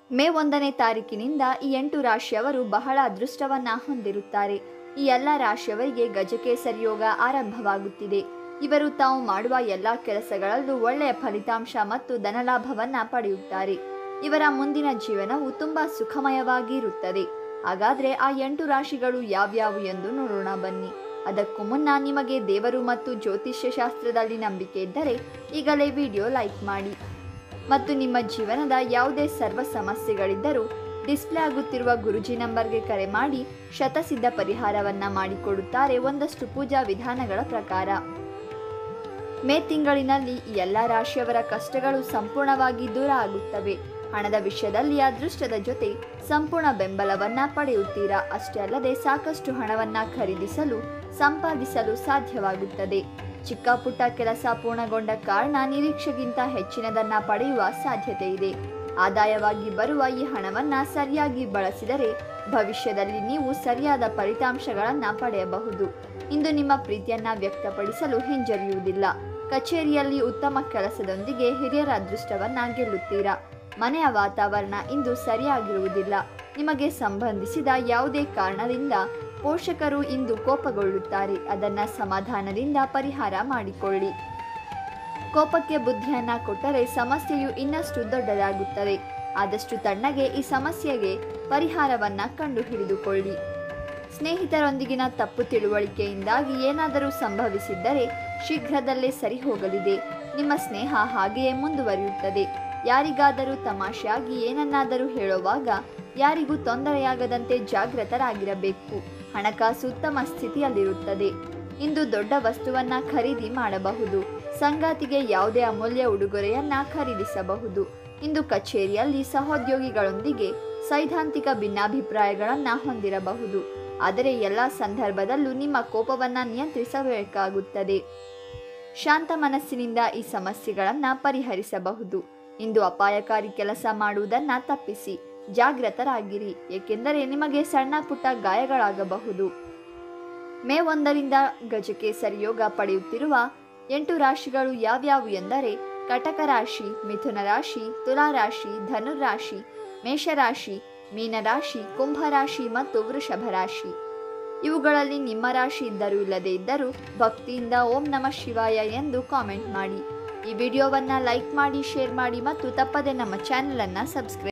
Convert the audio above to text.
ಮೇ ಒಂದನೇ ತಾರೀಕಿನಿಂದ ಈ ಎಂಟು ರಾಶಿಯವರು ಬಹಳ ಅದೃಷ್ಟವನ್ನ ಹೊಂದಿರುತ್ತಾರೆ ಈ ಎಲ್ಲ ರಾಶಿಯವರಿಗೆ ಗಜಕೇಸರಿ ಯೋಗ ಆರಂಭವಾಗುತ್ತಿದೆ ಇವರು ತಾವು ಮಾಡುವ ಎಲ್ಲ ಕೆಲಸಗಳಲ್ಲೂ ಒಳ್ಳೆಯ ಫಲಿತಾಂಶ ಮತ್ತು ಧನಲಾಭವನ್ನ ಪಡೆಯುತ್ತಾರೆ ಇವರ ಮುಂದಿನ ಜೀವನವು ತುಂಬಾ ಸುಖಮಯವಾಗಿ ಇರುತ್ತದೆ ಹಾಗಾದ್ರೆ ಆ ಎಂಟು ರಾಶಿಗಳು ಯಾವ್ಯಾವು ಎಂದು ನೋಡೋಣ ಬನ್ನಿ ಅದಕ್ಕೂ ಮುನ್ನ ನಿಮಗೆ ದೇವರು ಮತ್ತು ಜ್ಯೋತಿಷ್ಯ ಶಾಸ್ತ್ರದಲ್ಲಿ ನಂಬಿಕೆ ಇದ್ದರೆ ಈಗಲೇ ವಿಡಿಯೋ ಲೈಕ್ ಮಾಡಿ ಮತ್ತು ನಿಮ್ಮ ಜೀವನದ ಯಾವುದೇ ಸರ್ವ ಸಮಸ್ಯೆಗಳಿದ್ದರೂ ಡಿಸ್ಪ್ಲೇ ಆಗುತ್ತಿರುವ ಗುರುಜಿ ನಂಬರ್ಗೆ ಕರೆ ಮಾಡಿ ಶತಸಿದ್ಧ ಪರಿಹಾರವನ್ನ ಮಾಡಿಕೊಡುತ್ತಾರೆ ಒಂದಷ್ಟು ಪೂಜಾ ವಿಧಾನಗಳ ಪ್ರಕಾರ ಮೇ ತಿಂಗಳಿನಲ್ಲಿ ಈ ಎಲ್ಲ ರಾಶಿಯವರ ಕಷ್ಟಗಳು ಸಂಪೂರ್ಣವಾಗಿ ದೂರ ಆಗುತ್ತವೆ ಹಣದ ವಿಷಯದಲ್ಲಿ ಅದೃಷ್ಟದ ಜೊತೆ ಸಂಪೂರ್ಣ ಬೆಂಬಲವನ್ನ ಪಡೆಯುತ್ತೀರಾ ಅಷ್ಟೇ ಅಲ್ಲದೆ ಸಾಕಷ್ಟು ಹಣವನ್ನ ಖರೀದಿಸಲು ಸಂಪಾದಿಸಲು ಸಾಧ್ಯವಾಗುತ್ತದೆ ಚಿಕ್ಕ ಪುಟ್ಟ ಕೆಲಸ ಪೂರ್ಣಗೊಂಡ ಕಾರಣ ನಿರೀಕ್ಷೆಗಿಂತ ಹೆಚ್ಚಿನದನ್ನ ಪಡೆಯುವ ಸಾಧ್ಯತೆ ಇದೆ ಆದಾಯವಾಗಿ ಬರುವ ಈ ಹಣವನ್ನ ಸರಿಯಾಗಿ ಬಳಸಿದರೆ ಭವಿಷ್ಯದಲ್ಲಿ ನೀವು ಸರಿಯಾದ ಫಲಿತಾಂಶಗಳನ್ನ ಪಡೆಯಬಹುದು ಇಂದು ನಿಮ್ಮ ಪ್ರೀತಿಯನ್ನ ವ್ಯಕ್ತಪಡಿಸಲು ಹಿಂಜರಿಯುವುದಿಲ್ಲ ಕಚೇರಿಯಲ್ಲಿ ಉತ್ತಮ ಕೆಲಸದೊಂದಿಗೆ ಹಿರಿಯರ ಅದೃಷ್ಟವನ್ನ ಗೆಲ್ಲುತ್ತೀರಾ ಮನೆಯ ವಾತಾವರಣ ಇಂದು ಸರಿಯಾಗಿರುವುದಿಲ್ಲ ನಿಮಗೆ ಸಂಬಂಧಿಸಿದ ಯಾವುದೇ ಕಾರಣದಿಂದ ಪೋಷಕರು ಇಂದು ಕೋಪಗೊಳ್ಳುತ್ತಾರೆ ಅದನ್ನ ಸಮಾಧಾನದಿಂದ ಪರಿಹಾರ ಮಾಡಿಕೊಳ್ಳಿ ಕೋಪಕ್ಕೆ ಬುದ್ಧಿಯನ್ನ ಕೊಟ್ಟರೆ ಸಮಸ್ಯೆಯು ಇನ್ನಷ್ಟು ದೊಡ್ಡದಾಗುತ್ತದೆ ಆದಷ್ಟು ತಣ್ಣಗೆ ಈ ಸಮಸ್ಯೆಗೆ ಪರಿಹಾರವನ್ನ ಕಂಡುಹಿಡಿದುಕೊಳ್ಳಿ ಸ್ನೇಹಿತರೊಂದಿಗಿನ ತಪ್ಪು ತಿಳುವಳಿಕೆಯಿಂದಾಗಿ ಏನಾದರೂ ಸಂಭವಿಸಿದ್ದರೆ ಶೀಘ್ರದಲ್ಲೇ ಸರಿ ಹೋಗಲಿದೆ ನಿಮ್ಮ ಸ್ನೇಹ ಹಾಗೆಯೇ ಮುಂದುವರಿಯುತ್ತದೆ ಯಾರಿಗಾದರೂ ತಮಾಷೆಯಾಗಿ ಏನನ್ನಾದರೂ ಹೇಳುವಾಗ ಯಾರಿಗೂ ತೊಂದರೆಯಾಗದಂತೆ ಜಾಗೃತರಾಗಿರಬೇಕು ಹಣಕಾಸು ಉತ್ತಮ ಸ್ಥಿತಿಯಲ್ಲಿರುತ್ತದೆ ಇಂದು ದೊಡ್ಡ ವಸ್ತುವನ್ನ ಖರೀದಿ ಮಾಡಬಹುದು ಸಂಗಾತಿಗೆ ಯಾವುದೇ ಅಮೂಲ್ಯ ಉಡುಗೊರೆಯನ್ನ ಖರೀದಿಸಬಹುದು ಇಂದು ಕಚೇರಿಯಲ್ಲಿ ಸಹೋದ್ಯೋಗಿಗಳೊಂದಿಗೆ ಸೈದ್ಧಾಂತಿಕ ಭಿನ್ನಾಭಿಪ್ರಾಯಗಳನ್ನ ಹೊಂದಿರಬಹುದು ಆದರೆ ಎಲ್ಲ ಸಂದರ್ಭದಲ್ಲೂ ನಿಮ್ಮ ಕೋಪವನ್ನ ನಿಯಂತ್ರಿಸಬೇಕಾಗುತ್ತದೆ ಶಾಂತ ಮನಸ್ಸಿನಿಂದ ಈ ಸಮಸ್ಯೆಗಳನ್ನ ಪರಿಹರಿಸಬಹುದು ಇಂದು ಅಪಾಯಕಾರಿ ಕೆಲಸ ಮಾಡುವುದನ್ನ ತಪ್ಪಿಸಿ ಜಾಗೃತರಾಗಿರಿ ಏಕೆಂದರೆ ನಿಮಗೆ ಸಣ್ಣ ಪುಟ್ಟ ಗಾಯಗಳಾಗಬಹುದು ಮೇ ಒಂದರಿಂದ ಗಜಕೇಸರಿ ಯೋಗ ಪಡೆಯುತ್ತಿರುವ ಎಂಟು ರಾಶಿಗಳು ಯಾವ್ಯಾವು ಎಂದರೆ ಕಟಕ ರಾಶಿ ಮಿಥುನ ರಾಶಿ ತುಲಾ ರಾಶಿ ಧನುರಾಶಿ ಮೇಷರಾಶಿ ಮೀನರಾಶಿ ಕುಂಭರಾಶಿ ಮತ್ತು ವೃಷಭ ರಾಶಿ ಇವುಗಳಲ್ಲಿ ನಿಮ್ಮ ರಾಶಿ ಇದ್ದರೂ ಇಲ್ಲದೇ ಇದ್ದರೂ ಭಕ್ತಿಯಿಂದ ಓಂ ನಮಃ ಶಿವಾಯ ಎಂದು ಕಾಮೆಂಟ್ ಮಾಡಿ ಈ ವಿಡಿಯೋವನ್ನು ಲೈಕ್ ಮಾಡಿ ಶೇರ್ ಮಾಡಿ ಮತ್ತು ತಪ್ಪದೆ ನಮ್ಮ ಚಾನಲನ್ನು ಸಬ್ಸ್ಕ್ರೈಬ್